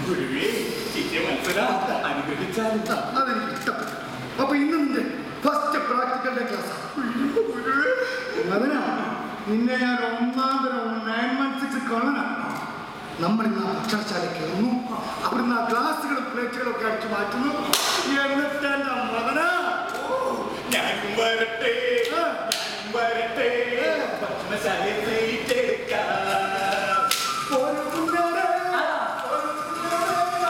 ഗുരുവേ ചിറ്റിയ മത്സരം അനുഗ്രഹിച്ചാൽ അതെനിക്ക് ഇഷ്ടപ്പെട്ടു അപ്പൊ ഇന്ന് നിന്റെ ഫസ്റ്റ് പ്രാക്ടിക്കലിന്റെ ക്ലാസ് അതിനാ നിന്നെ ഞാൻ ഒന്നാം തരം നയൻ വൺ സിക്സ് കൊള്ളനാ നമ്മൾ ഇന്ന് ആ ഭക്ഷണശാല കയറുന്നു അവിടുന്ന് ആ ഗ്ലാസുകളും പ്ലേറ്റുകളും ഒക്കെ അടിച്ചു മാറ്റുന്നു എന്നിട്ട് എന്റെ മകനാ ഞാനും വരട്ടെ ഞാനും വരട്ടെ ഭക്ഷണശാലയെ സീറ്റെടുക്കാം ഒരു കുഞ്ഞാടേ, ഒരു കുഞ്ഞാടേ.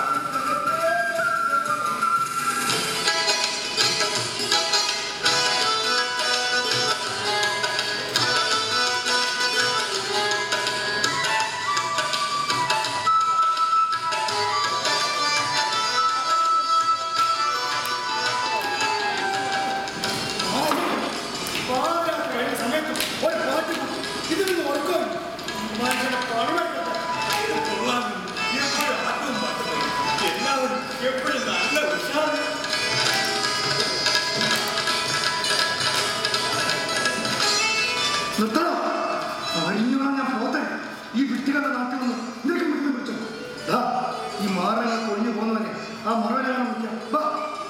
പാതിരാത്രി കഴിഞ്ഞ സമയത്ത് ഒരു പാട്ട് ഇത് നിന്ന് ഉറക്കം മനുഷ്യനെ പണിവെക്കട്ടെ ഇത് കൊള്ളാം എപ്പോഴും ആട്ടും പാട്ടും എല്ലാവരും എപ്പോഴും നല്ല ഉഷാറ് നിർത്തണം അഴിഞ്ഞോളാം ഞാൻ പോട്ടെ ഈ വിട്ടികളുടെ നാട്ടിൽ നിന്ന് നിനക്ക് വിട്ടു വിളിച്ചോ ദാ ഈ മാറങ്ങൾ കൊഴിഞ്ഞു പോകുന്നവരെ ആ മറവിലാണ് വിളിക്കാം വാ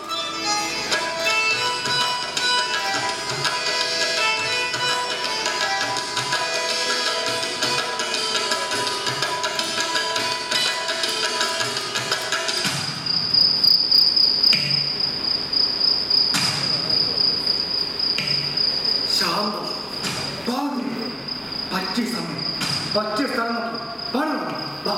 ശാന്തം ഭാവി പറ്റിയ സമയം പറ്റിയ സ്ഥലം നോക്കി പണം വാ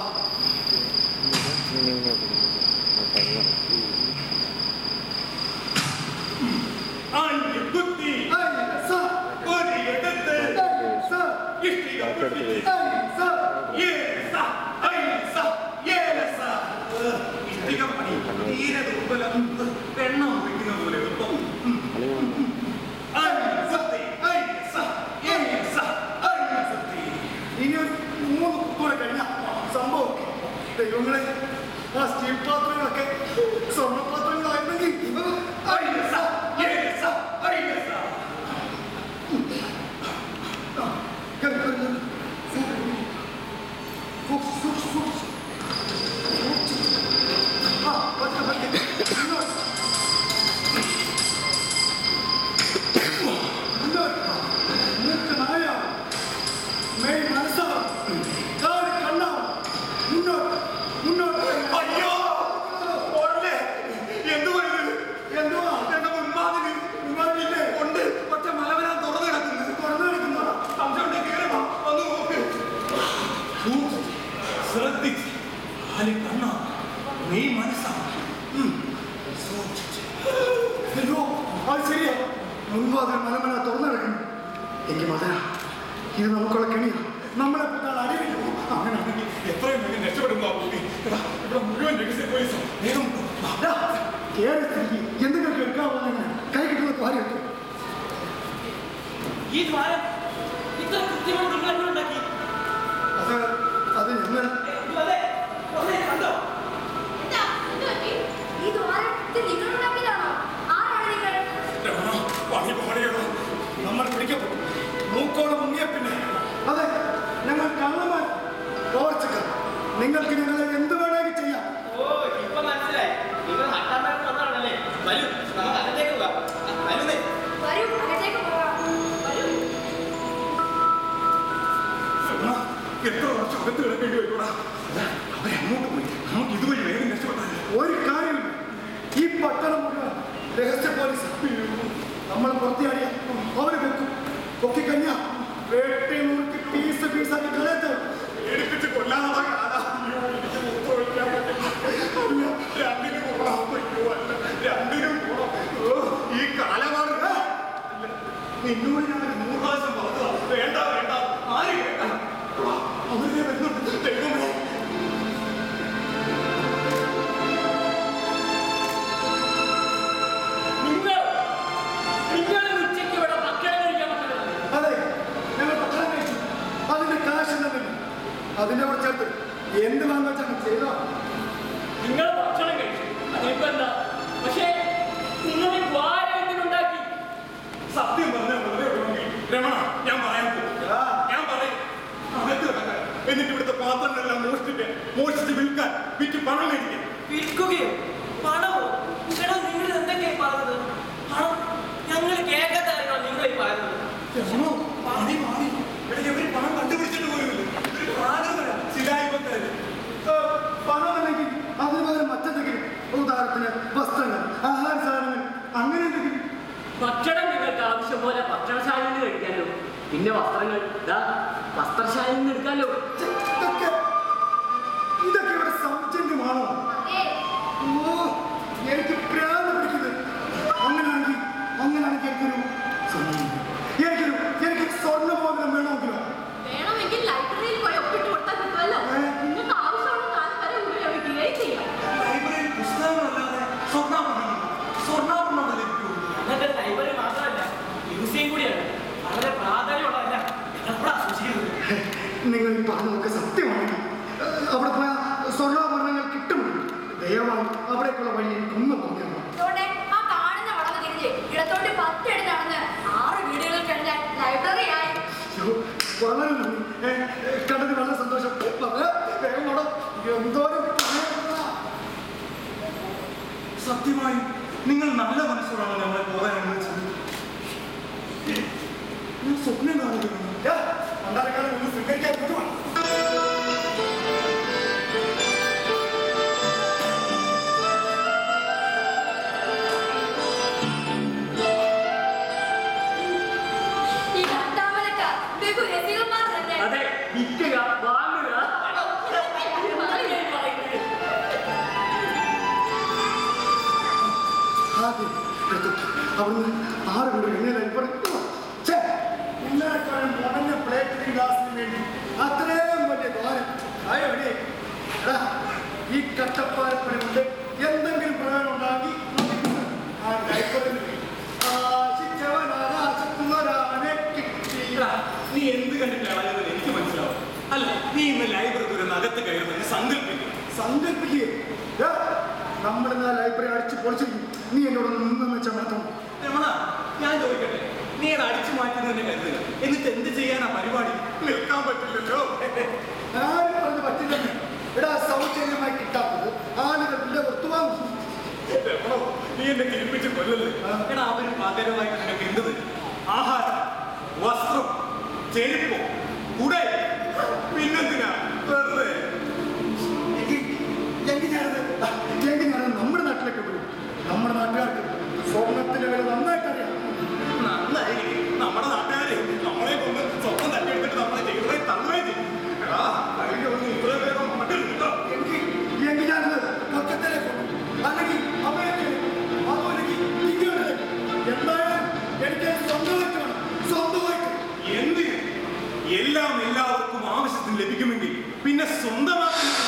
അഞ്ച് കുത്തി ഏയ്, സർ. ഒരു എടുത്ത് ഏയ്, സർ. ഇഷ്ടിക പൊട്ടിച്ച് ഏയ്, സർ. ഏലസ, ഐലസ, ഏലസ. ഇഷ്ടിക പണി തീരെ ദുർബലം എണ്ണം പിടിക്കുന്ന പോലെ എളുപ്പം ഐലസത്തി, ഐലസ, ഏലസ, ഐലസത്തി. ഇനി ഒരു മൂന്ന് കുത്തൂടെ കഴിഞ്ഞ സംഭവം ദൈവങ്ങളെ ആ സ്റ്റീൽ പാത്രങ്ങളൊക്കെ സ്വർണ്ണപാത്രങ്ങളായിരുന്നെങ്കിൽ ഐലസ, ഏലസ, ഐലസ. ആ, കേറി, കേറി, കേറി. സൂക്ഷിച്ച്, സൂക്ഷിച്ച്, സൂക്ഷിച്ച്. സൂക്ഷിച്ച്. ആ, പതുക്കെ, പതുക്കെ. ഇങ്ങോട്ട്. മുന്നോട്ട്. മൂക്ക് നായാവും. മെയ് മനസ്സാവും. കാല് കണ്ണാവും. മുന്നോട്ട്, മുന്നോട്ട്. അയ്യോ ഓടല്ലേ എന്തുവാ ഇത് എന്തുവാ? എന്റെ ഉന്മാദിന് ഉമ്മാവില്ലേ? ഉണ്ട് പക്ഷെ മലവരാൻ തുറന്നു കിടക്കുന്നു തുറന്നു കിടക്കുന്നോ? സംശയം കേറി വാ ഒന്ന് നോക്ക് സൂക്ഷിച്ച്, ശ്രദ്ധിച്ച് കാലി കണ്ണ നീ മനസ്സാ സൂക്ഷിച്ച് അയ്യോ, അത് ശരിയാ. മുൻവാതിൽ മലമല തുറന്നു കിടക്കുന്നു. എങ്കിൽ മതന ഇത് നമുക്കുള്ള കെണിയാ നമ്മളെ പെട്ടാൽ അടിവില്ല അങ്ങനെയാണെങ്കിൽ എത്രയും വേഗം രക്ഷപ്പെടുന്നു ആ കുട്ടി എടാ, ഇവിടെ മുഴുവൻ രഹസ്യ പോലീസോ വേഗം വാ. കേറി സ്ഥിതിക്ക് എന്തെങ്കിലും കേൾക്കാവുന്ന കൈ കിട്ടുന്ന കാര്യം ഈ ദ്വാരം ഇത്ര കൃത്യമായി നിങ്ങൾ എങ്ങനെ ഉണ്ടാക്കി അത് അത് ഞങ്ങൾ ഏ, അതെ അതെ കണ്ടോ എന്താ? എന്ത് പറ്റി? ഈ ദ്വാരം ഇത് നിങ്ങളുണ്ടാക്കിയതാണോ? ആരാണ് നിങ്ങൾ? രമണ, പണി പാടിയടാ. നമ്മൾ പിടിക്കപ്പെട്ടു മൂക്കോളം മുങ്ങിയ പിന്നെ അതെ ഞങ്ങൾ കള്ളന്മാർ പ്രവർത്തിക്കാം നിങ്ങൾക്ക് ഞങ്ങളെ എന്ത് വേണമെങ്കിൽ ചെയ്യാം ഓ ഇപ്പൊ മനസ്സിലായി നിങ്ങൾ ഹട്ടാമായിട്ട് വന്നതാണല്ലേ വരൂ നമുക്ക് അകത്തേക്ക് പോവാം വരുന്നേ വരൂ, അകത്തേക്ക് പോകാം. വരൂ. രമണ, എത്ര വർഷം അകത്ത് കിടക്കേണ്ടി വരുവാ അവരങ്ങോട്ട് പോയി നമുക്ക് ഇതുവഴി വേഗം രക്ഷപ്പെട്ടാൽ ഒരു കാര്യമില്ല ഈ പട്ടണം മുഴുവൻ രഹസ്യ പോലീസ് നമ്മൾ പുറത്തിയാടിയ അവരെ വെക്കും പൊക്കിക്കഴിഞ്ഞാ വെട്ടി നുറുക്കി പീസ് പീസാക്കി കളയത്തോ എടുപ്പിച്ച് കൊല്ലാതെ കാലാ. അയ്യോ, എനിക്ക് മൂത്രമൊഴിക്കാൻ പറ്റുന്നില്ല. അല്ല, രണ്ടിനും പോണം. അയ്യോ, അല്ല, രണ്ടിനും പോണം. ഓ, ഈ കാലമാണ് അല്ല, നിന്നോട് ഞാൻ നൂറ് പ്രാവശ്യം പറഞ്ഞതാ. വേണ്ട വേണ്ട ആരും വേണ്ട ആ, അവരെ വരുന്നുണ്ട് ദൈവമേ നിങ്ങൾ നിങ്ങൾ ഉച്ചയ്ക്ക് ഇവിടെ ഭക്ഷണം കഴിക്കാൻ പറ്റുന്നത് അതെ ഞങ്ങൾ ഭക്ഷണം കഴിച്ചു അതിന്റെ കാശ് തന്നില്ല അതിന്റെ കൂടെ ചേർത്ത് എന്ത് വാങ്ങാച്ചാണ് ചെയ്തോ നിങ്ങൾ ഭക്ഷണം കഴിച്ചു അതിനിപ്പോ എന്താ പക്ഷേ നിങ്ങൾ ഈ ദ്വാരം എന്തിനുണ്ടാക്കി സത്യം പറഞ്ഞാൽ വെറുതെ വിടുമെങ്കിൽ രമണ ഞാൻ പറയാൻ പോകും ഞാൻ പറയും അകത്ത് കിടക്കാൻ എന്നിട്ട് ഇവിടുത്തെ പാത്രങ്ങളെല്ലാം മോഷ്ടിക്കാൻ മോഷ്ടിച്ച് വിൽക്കാൻ വിറ്റ് പണം മേടിക്കാം വിൽക്കുകയോ പണമോ എടാ നിങ്ങൾ എന്തൊക്കെയാ പറഞ്ഞത് പണം ഞങ്ങൾ കേൾക്കാത്ത കാര്യമാണ് നിങ്ങൾ ഈ പറയുന്നത് രമണോ, പാടി, പാടി. എടാ, ഇവര് പണം കണ്ടുപിടിച്ചിട്ട് പോലുമില്ല. ഇവര് പ്രാകൃതരാ, സിലായിപ്പക്കാര്. പണമല്ലെങ്കിൽ അതിന് പകരം മറ്റെന്തെങ്കിലും ഉദാഹരണത്തിന് വസ്ത്രങ്ങൾ ആഹാര സാധനങ്ങൾ അങ്ങനെ എന്തെങ്കിലും ഭക്ഷണം നിങ്ങൾക്ക് ആവശ്യം പോലെ ഭക്ഷണശാലയിൽ നിന്ന് കഴിക്കാലോ പിന്നെ വസ്ത്രങ്ങൾ ഇതാ വസ്ത്രശാലയിൽ നിന്ന് എടുക്കാലോ ഛെ, ഇതൊക്കെ ഇതൊക്കെ ഇവിടെ സൗജന്യമാണോ അതെ ഓ എനിക്ക് പ്രാന്ത് പിടിക്കുന്നത് അങ്ങനെയാണെങ്കിൽ അങ്ങനെയാണെങ്കിൽ എനിക്കൊരു സ്വർണ്ണം എനിക്കൊരു എനിക്ക് സ്വർണ്ണമോതിരം വേണമെങ്കിലോ വേണമെങ്കിൽ ലൈബ്രറിയിൽ പോയി ഒപ്പിട്ട് കൊടുത്താൽ കിട്ടുമല്ലോ നിങ്ങൾക്ക് ആവശ്യമുള്ള കാലം വരെ ഉപയോഗിക്കുകയും ചെയ്യാം ലൈബ്രറിയിൽ പുസ്തകങ്ങളല്ലാതെ സ്വർണ്ണാഭരണങ്ങൾ സ്വർണ്ണാഭരണങ്ങൾ ലഭിക്കുമോ ഞങ്ങളുടെ ലൈബ്രറി മാത്രമല്ല മ്യൂസിയം കൂടിയാണ് വളരെ പ്രാധാന്യമുള്ളതല്ല ഞങ്ങളവിടെ സൂക്ഷിക്കുന്നത് നിങ്ങൾ ഈ പറഞ്ഞതൊക്കെ സത്യമാണെങ്കിൽ ഏഹ്, അവിടെ പോയ സ്വർണ്ണാഭരണങ്ങൾ കിട്ടുമല്ലോ ദയവായി അവിടേക്കുള്ള വഴി എനിക്കൊന്നും പറഞ്ഞു ഇതോടെ ആ കാണുന്ന വളവ് തിരിഞ്ഞ് ഇടത്തോട്ട് പത്തടി നടന്ന് ആറ് വീടുകൾ കഴിഞ്ഞാൽ ലൈബ്രറി ആയി അയ്യോ, വളരെ നന്ദി ഏഹ്, ഏഹ്, കണ്ടതിൽ വളരെ സന്തോഷം വളരെ വേഗം വേണം. എന്തോരം പണയമുള്ളതാ. സത്യമായി നിങ്ങൾ നല്ല മനസ്സോടാണ് നമ്മളെ പോകാൻ അനുവദിച്ചത് ഞാൻ സ്വപ്നം കാണുകയാണ് ഏ, പണ്ടാരക്കാലം ഒന്ന് സ്വീകരിക്കാൻ പറ്റുമോ? ഈ രണ്ടാമനക്കാർ ബഹു രസികന്മാർ തന്നെ അതെ വിൽക്കുക വാങ്ങുക എന്താണ് ഞാൻ പറയുന്നത്? ആദ്യം എടുത്തു. അവിടുന്ന് ആറ് വീട് എങ്ങനെ പറഞ്ഞു ഛേ, എല്ലാക്കാളും മുടഞ്ഞ പ്ലേറ്റിംഗ് ഗ്ലാസിന് വേണ്ടി അത്രയും വലിയ ദ്വാരം ആയോ എവിടെ? എടാ, ഈ കട്ടപ്പാരപ്പണി കൊണ്ട് എന്തെങ്കിലും പ്രയോജനം ഉണ്ടാക്കി നമുക്ക് ആ ഡയപ്പറിൽ ആശിച്ചവനാണ് ആശിക്കുന്നവരാണ് കിട്ടി എടാ, നീ എന്ത് കണ്ടിട്ട് ഇളകുന്നത് എനിക്ക് മനസ്സിലാവും അല്ല നീ ഇന്ന് ലൈബ്രറി ഒരു നകത്ത് കയറുന്നത് സങ്കല്പിക്കും സങ്കല്പിക്കുക നമ്മുടെ ലൈബ്രറി അടിച്ച് പൊളിച്ചിരിക്കും നീ എന്നോട് നിന്നെന്ന് വെച്ചാൽ മാത്രം രമണ ഞാൻ ചോദിക്കട്ടെ നീ അത് അടിച്ചു മാറ്റുന്നതിന്റെ കരുതുക എന്നിട്ട് എന്ത് ചെയ്യാനാ പരിപാടി നിൽക്കാൻ പറ്റില്ലല്ലോ ആരും പറഞ്ഞ് പറ്റില്ലെന്ന് എടാ സൗജന്യമായി കിട്ടാത്തത് ആളുകൾ വില കൊടുത്തു വാങ്ങും രമണോ, നീ എന്നെ തിരിപ്പിച്ച് കൊല്ലല്ലേ എടാ അവര് പകരമായി നിനക്ക് എന്ത് തരും ആഹാരം വസ്ത്രം ചെരുപ്പ് കുടേ പിന്നെന്തിനാ വെറുതെ എങ്കിൽ എങ്കിൽ ഞാനത് എങ്കിൽ ഞാനത് നമ്മുടെ നാട്ടിലേക്ക് പോകും നമ്മുടെ നാട്ടുകാർക്ക് സ്വർണത്തിന്റെ വില നന്നായിട്ട് അറിയാം നന്നായിരിക്കും നമ്മുടെ നാട്ടുകാരെ നമ്മളെ കൊണ്ട് സ്വന്തം തട്ടിയെടുത്തിട്ട് നമ്മളെ ചെയ്യുന്നത് തള്ളുകയും ചെയ്യും എടാ കഴിഞ്ഞ ഒന്ന് ഇത്ര വേഗം മട്ടിൽ കിട്ടോ എങ്കിൽ എങ്കിൽ ഞാനത് കൊൽക്കത്തയിലേക്ക് പോകും അല്ലെങ്കിൽ അമേരിക്കയിലേക്ക് അതോ അല്ലെങ്കിൽ ഇംഗ്ലണ്ടിലേക്ക് എന്തായാലും എനിക്ക് സ്വന്തമായിട്ട് വേണം സ്വന്തമായിട്ട് എന്തിന് എല്ലാം എല്ലാവർക്കും ആവശ്യത്തിന് ലഭിക്കുമെങ്കിൽ പിന്നെ സ്വന്തമാക്കുന്നത്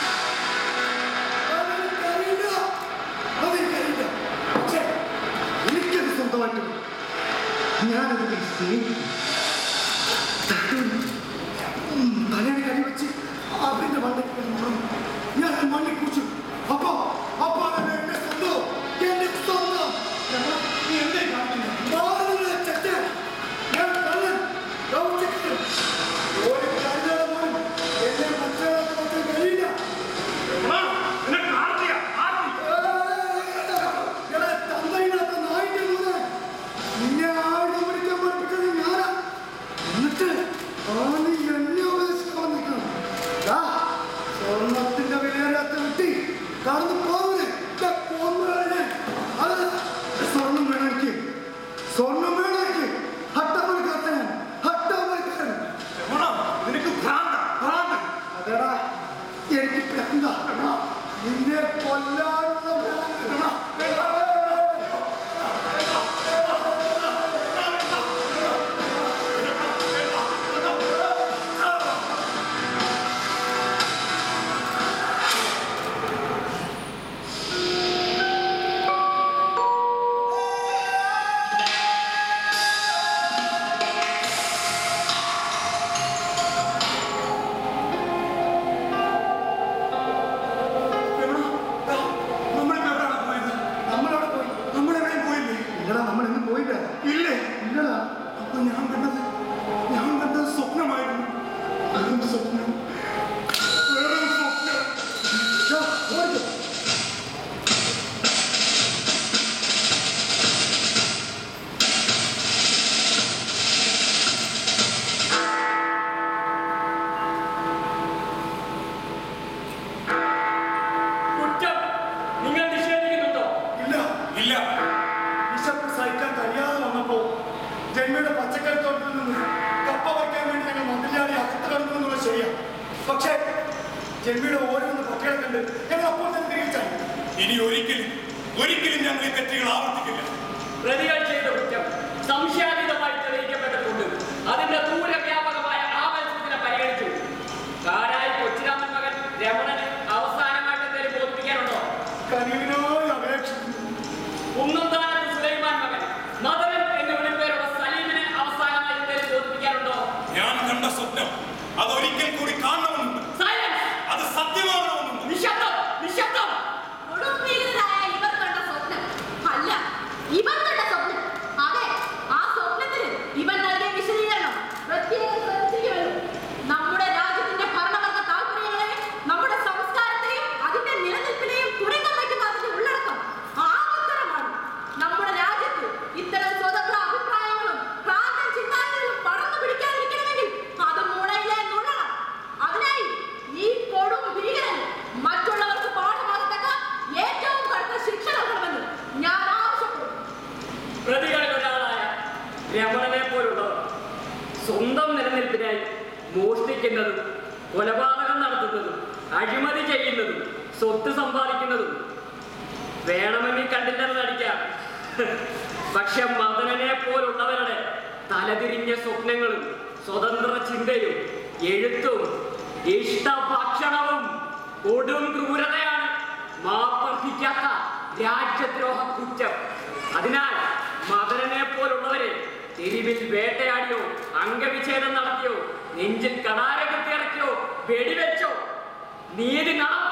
അതെനിക്കറിയില്ല അതെനിക്കറിയില്ല പക്ഷേ എനിക്കത് സ്വന്തമായിട്ട് വേണം. ഞാനതിനെ സ്നേഹിക്കും തട്ടൂരി തലയുടെ കരി വെച്ച് അതിന്റെ മണ്ണിൽ ഞാൻ ആ മണ്ണിൽ കുറിച്ചു അപ്പോ അപ്പോ അതെന്നെ എന്റെ സ്വന്തം എന്റെ സ്വന്തം രമണ, നീ എന്തേ കാണിക്കുന്നത് മാറുന്നില്ല ചെറ്റ ഞാൻ കള്ളൻ ഗൗചിക്കൻ ഒരു കരുതല പോലും എന്നെ മറ്റൊരാൾക്ക് മാത്രം കഴിയില്ല രമണ, നിനക്ക് ആർത്തിയാ? ആർത്തി. എടാ, തന്തയില്ലാത്ത നായിന്റെ മോനെ, നിന്നെ ആയുധം പിടിക്കാൻ പഠിപ്പിച്ചത് ഞാനാ. എന്നിട്ട് ആ നീ എന്നെ ഉപദേശിക്കാൻ വന്നിരിക്കണം. ദാ, സ്വർണ്ണത്തിന്റെ വിലയറിയാത്ത വെട്ടി കടന്നു പോവനെ അത് സ്വർണം വേണം എനിക്ക് സ്വർണം വേണം എനിക്ക് ഹട്ടമണിക്കാരൻ ഹട്ടമണിക്കാരൻ രമണ, നിനക്ക് ഭ്രാന്താ, ഭ്രാന്ത്. അതെടാ എനിക്ക് പ്രാന്താ. നിന്നെ കൊല്ലാനുള്ള പ്രാന്ത്. രമണ, ദാ, നമ്മളിപ്പോ എവിടെയാണ് പോയത്? നമ്മളവിടെ പക്ഷേ ജന്മിയുടെ ഓരോന്ന് പൊക്കകളെ കണ്ട് ഞങ്ങൾ അപ്പോൾ തന്നെ തിരിച്ചായി ഇനി ഒരിക്കലും ഒരിക്കലും ഞങ്ങൾ ഈ തെറ്റുകൾ ആവർത്തിക്കില്ല പ്രതികൾ ചെയ്ത കുറ്റം സംശയാതീതമായി തെളിയിക്കപ്പെട്ടിട്ടുണ്ട് അതിന്റെ ദൂരവ്യാപകമായ ആവശ്യത്തിനെ പരിഗണിച്ചു കാരായി കൊച്ചിരാമൻ മകൻ രമണന് അവസാനമായിട്ട് എന്തെങ്കിലും ബോധിപ്പിക്കാനുണ്ടോ കനിവിനോട് അപേക്ഷിക്കുന്നു കുന്നന്താനത്ത് സുലൈമാൻ മകൻ മദരൻ എന്ന് വിളിപ്പേരുള്ള സലീമിനെ അവസാനമായി എന്തെങ്കിലും ബോധിപ്പിക്കാനുണ്ടോ ഞാൻ കണ്ട സ്വപ്നം അതൊരിക്കൽ കൂടി കാണണമെന്നുണ്ട് സൈലൻസ് അത് സത്യമാകണമെന്നുണ്ട് നിശബ്ദം നിശബ്ദം കൊടുംഭീകരരായ ഇവർ കണ്ട സ്വപ്നം അല്ല ഇവർ കണ്ട സ്വപ്നം അതെ ആ സ്വപ്നത്തിന് ഇവൻ നൽകിയ വിശദീകരണം പ്രത്യേകം ശ്രദ്ധിക്കുമല്ലോ നമ്മുടെ രാജ്യത്തിന്റെ ഭരണവർഗ താല്പര്യങ്ങളെ നമ്മുടെ സംസ്കാരത്തെയും അതിന്റെ നിലനിൽപ്പിനെയും തുരങ്കം വയ്ക്കുന്ന അതിന്റെ ഉള്ളടക്കം ആ ഉത്തരമാണ് നമ്മുടെ രാജ്യത്ത് ഇത്തരം സ്വതന്ത്ര അഭിപ്രായങ്ങളും ഭ്രാന്തൻ ചിന്താഗതികളും പടർന്നു പിടിക്കാതിരിക്കണമെങ്കിൽ അത് മുളയിലെ നുള്ളണം അതിനായി ഈ കൊടും ഭീകരൻ മറ്റുള്ളവർക്ക് പാഠമാകത്തക്ക ഏറ്റവും കടുത്ത ശിക്ഷ നൽകണമെന്ന് ഞാൻ ആവശ്യപ്പെടുന്നു പ്രതികളിൽ ഒരാളായ രമണനെ പോലുള്ളവർ സ്വന്തം നിലനിൽപ്പിനായി മോഷ്ടിക്കുന്നതും കൊലപാതകം നടത്തുന്നതും അഴിമതി ചെയ്യുന്നതും സ്വത്ത് സമ്പാദിക്കുന്നതും വേണമെങ്കിൽ കണ്ടില്ലെന്ന് നടിക്കാം പക്ഷെ മദനനെ പോലുള്ളവരുടെ തലതിരിഞ്ഞ സ്വപ്നങ്ങളും സ്വതന്ത്ര ചിന്തയും എഴുത്തും ഇഷ്ടഭക്ഷണവും കൊടും ക്രൂരതയാണ് മാപ്പർഹിക്കാത്ത രാജ്യദ്രോഹ കുറ്റം അതിനാൽ മദനനെ പോലുള്ളവരെ തെരുവിൽ വേട്ടയാടിയോ അംഗവിച്ഛേദം നടത്തിയോ നെഞ്ചിൽ കടാര കുത്തിയിറക്കിയോ വെടിവെച്ചോ നീതി നട